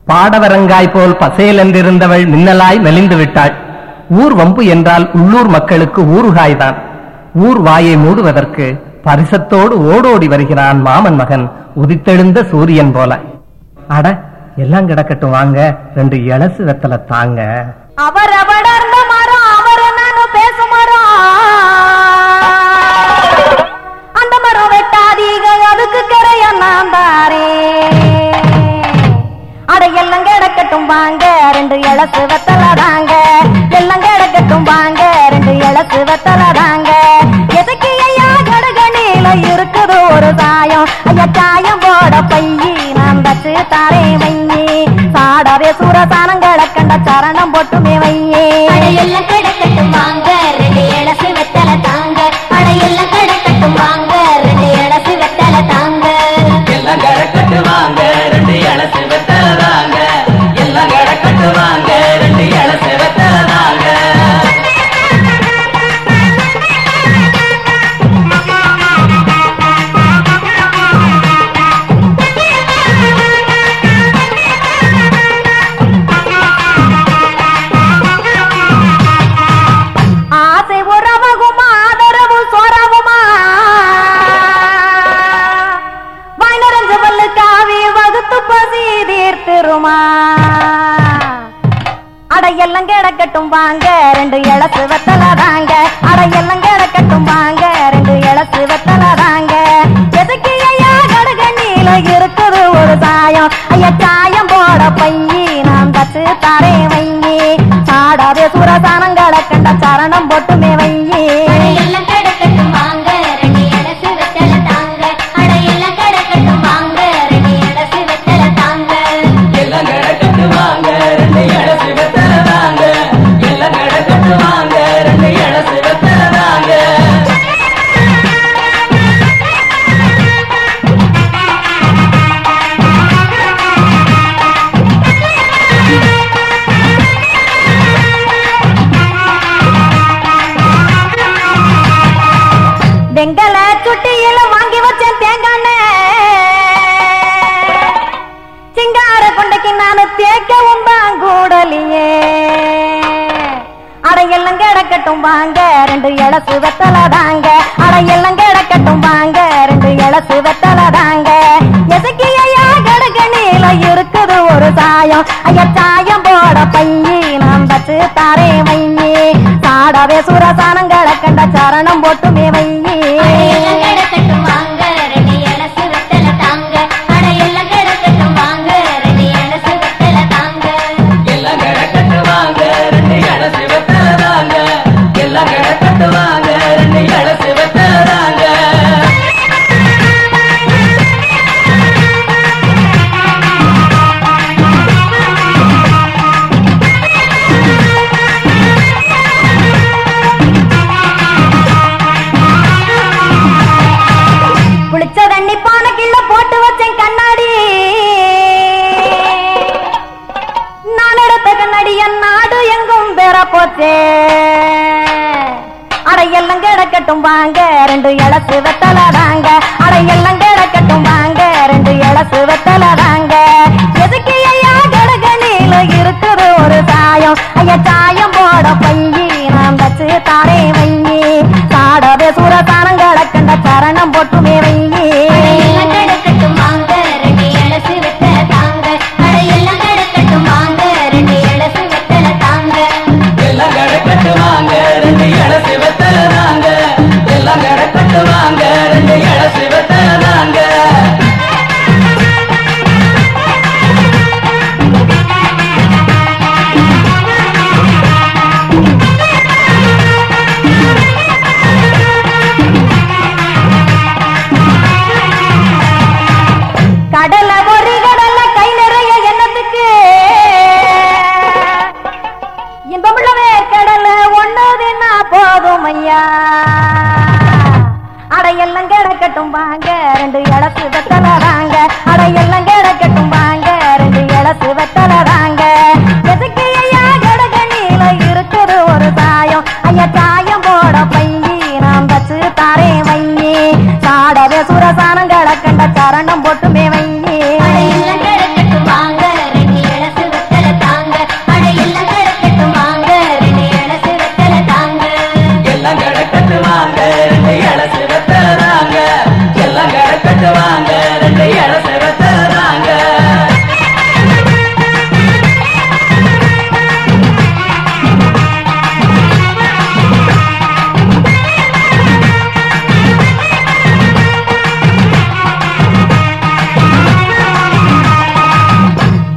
பாடவரங்காய் போல் பசேல் என்றிருந்தவள் மின்னலாய் மெலிந்து விட்டாள் ஊர் வம்பு என்றால் உள்ளூர் மக்களுக்கு ஊறுகாய்தான் ஊர் வாயை மூடுவதற்கு பரிசத்தோடு ஓடோடி வருகிறான் மாமன் மகன் உதித்தெழுந்த சூரியன் போல அட எல்லாம் கிடக்கட்டும் வாங்க ரெண்டு இளசு வெத்தலை தாங்க அவர் அவடர்ந்த மரம் அவர் நானும் பேசும் மரம் அந்த மரம் வெட்டாதீக அதுக்கு கரைய நான் தாரே அட எல்லாம் கிடக்கட்டும் வாங்க ரெண்டு இளசு வெத்தலை தாங்க எல்லாம் கிடக்கட்டும் வாங்க ரெண்டு இளசு வெத்தலை தாங்க எதுக்கு ஐயா கடகணியில இருக்குது ஒரு சாயம் ஐயா சாயம் போட பையி நான் தச்சு தாரே வையி சாடவே சூரசானங்களை கண்ட சரணம் போட்டுமே வையே அடையெல்லாம் கிடக்கட்டும் வாங்க ரெண்டு இளசு வெத்தலை தாங்க அடையெல்லாம் கிடக்கட்டும் வாங்க ரெண்டு இளசு வெத்தலை தாங்க எல்லாம் கிடக்கட்டு வாங்க ரெண்டு இளசு வெத்தலை தாங்க எல்லாம் கிடக்கட்டு வாங்க ரெண்டு இளசு வெத்தலை தாங்க ஆசை உறவகுமா ஆதரவு சோறவுமா வாய்நரஞ்சு பல்லு காவி வகுத்து பசி தீர்த்திருமா அடையெல்லாம் கிடக்கட்டும் வாங்க ரெண்டு இளசு வெத்தலை தாங்க அடையெல்லாம் கிடக்கட்டும் வாங்க ரெண்டு இளசு வெத்தலை தாங்க எதுக்கு ஐயா கடகண்ணில இருக்குது ஒரு சாயம் ஐயா சாயம் போட பையி நான் தச்சு தாரே வையி சாடாதே சூரசானங்களை கண்ட சரணம் போட்டுமே வையி அடையெல்லாம் கிடக்கட்டும் வாங்க ரெண்டு இளசு வெத்தலை தாங்க அடையெல்லாம் கிடக்கட்டும் வாங்க ரெண்டு இளசு வெத்தலை தாங்க எல்லாம் கிடக்கட்டு வாங்க ரெண்டு இளசு வெத்தலை தாங்க எல்லாம் கிடக்கட்டு வாங்க ரெண்டு இளசு வெத்தலை தாங்க வெங்கல சுட்டியில வாங்கி வச்சேன் தேங்காண்ணே சிங்கார கொண்டைக்கு நானு தேக்கவும் தான் கூடலியே அடையெல்லாம் கிடக்கட்டும் வாங்க ரெண்டு இளசு வெத்தலை தாங்க அடையெல்லாம் கிடக்கட்டும் வாங்க ரெண்டு இளசு வெத்தலை தாங்க எதுக்கு ஐயா கடகணியில இருக்குது ஒரு சாயம் ஐயா சாயம் போட பையி நான் தச்சு தாரே வையி சாடவே சுரசானங்களை கண்ட சரணம் போட்டுமே வையி அடையெல்லாம் கிடக்கட்டும் வாங்க ரெண்டு இளசு வெத்தலை தாங்க அடையெல்லாம் கிடக்கட்டும் வாங்க ரெண்டு இளசு வெத்தலை தாங்க எல்லாம் கிடக்கட்டு வாங்க ரெண்டு இளசு வெத்தலை தாங்க எல்லாம் கிடக்கட்டு வாங்க ரெண்டு இளசு வெத்தலை தாங்க புளிச்ச தண்ணி பானைக்குள்ள போட்டு வச்சேன் கண்ணாடி நான் எடுத்த கண்ணாடி என் நாடு எங்கும் பெற போச்சே அடையெல்லாம் கிடக்கட்டும் வாங்க ரெண்டு இளசு வெத்தலை தாங்க அடையெல்லாம் கிடக்கட்டும் வாங்க ரெண்டு இளசு வெத்தலை தாங்க எதுக்கு ஐயா கடகணியில இருக்குது ஒரு சாயம் ஐயா சாயம் போட பையி நான் தச்சு தாரே வையி சாடவே சூரசானங்களை கண்ட சரணம் போட்டுமே வையி அடையெல்லாம் கிடக்கட்டும் வாங்க ரெண்டு இளசு வெத்தலை தாங்க அடையெல்லாம் கிடக்கட்டும் வாங்க ரெண்டு இளசு வெத்தலை தாங்க எல்லாம் கிடக்கட்டு வாங்க ரெண்டு இளசு வெத்தலை தாங்க எல்லாம் கிடக்கட்டு வாங்க ரெண்டு இளசு வெத்தலை தாங்க கடல ஒரு கடல்ல கை நிறைய எண்ணத்துக்கு இன்பமுள்ளவே கடல ஒண்ணு தின்னா போதும் ஐயா அடையெல்லாம் கிடக்கட்டும் வாங்க ரெண்டு இளசு வெத்தலை தாங்க அடையெல்லாம் கிடக்கட்டும் வாங்க ரெண்டு இளசு வெத்தலை தாங்க எதுக்கு ஐயா கடகணியில இருக்குது ஒரு சாயம் ஐயா சாயம் போட பையி நான் தச்சு தாரே வையி சாடவே சுரசானங்களை கண்ட சரணம் போட்டுமே வையி அடையெல்லாம் கிடக்கட்டும் வாங்க ரெண்டு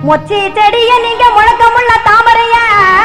மொச்சி செடிய நீங்க முழக்கமுள்ள தாமரையா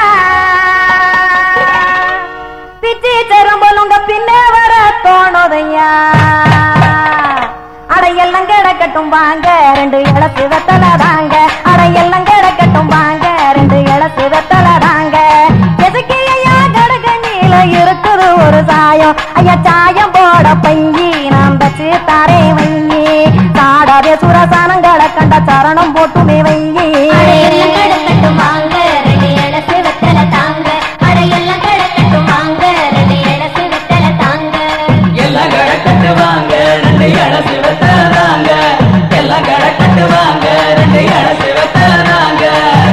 பிச்சி செரும்பலுங்க பின்னே வர தோணுதையா அடையெல்லாம் கிடக்கட்டும் வாங்க ரெண்டு இளசு வெத்தல தாங்க அடையெல்லாம் கிடக்கட்டும் வாங்க ரெண்டு இளசு வெத்தல தாங்க எதுக்கு ஐயா கடக நீல இருக்குது ஒரு சாயம் ஐயா சாயம் போட பையி நான் தச்சு தாரே வையி சாடாதே சுரசானங்களை கண்ட சரணம் போட்டுமே வையி அடையெல்லாம் கடக்கட்டும் வாங்க ரெண்டு இளசு வெத்தல தாங்க அடையெல்லாம் கடக்கட்டும் வாங்க ரெண்டு இளசு வெத்தல தாங்க எல்லாம் கடை கட்டுவாங்க ரெண்டு இளசு வெத்தலாங்க எல்லாம் கடை கட்டுவாங்க ரெண்டு இளசு வெத்தலாங்க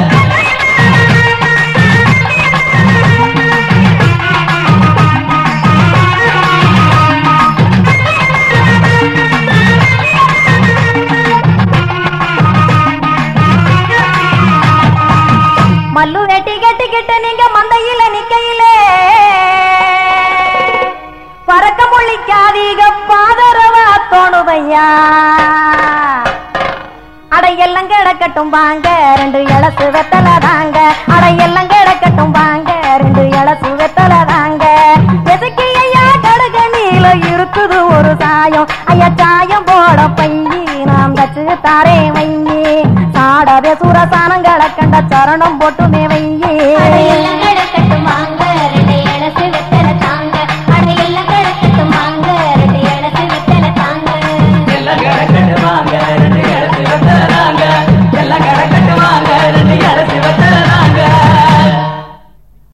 மல்லு வெட்டி கட்டிக்கிட்டு நீங்க மந்தையில நிக்கையிலே பறக்க மொழிக்காதீக பாதரவா தோணுதையா அடையெல்லாம் கிடக்கட்டும் வாங்க ரெண்டு இளசு வெத்தல தாங்க அடையெல்லாம் கிடக்கட்டும் வாங்க ரெண்டு இளசு வெத்தல தாங்க எதுக்கு ஐயா கடுக நீல இருக்குது ஒரு சாயம் ஐயா சாயம் போட பையி நாம் தச்சு தாரே வையி சாடாதே சுரசானங்களை கண்ட சரணம் போட்டுமே வையி அடையெல்லாம்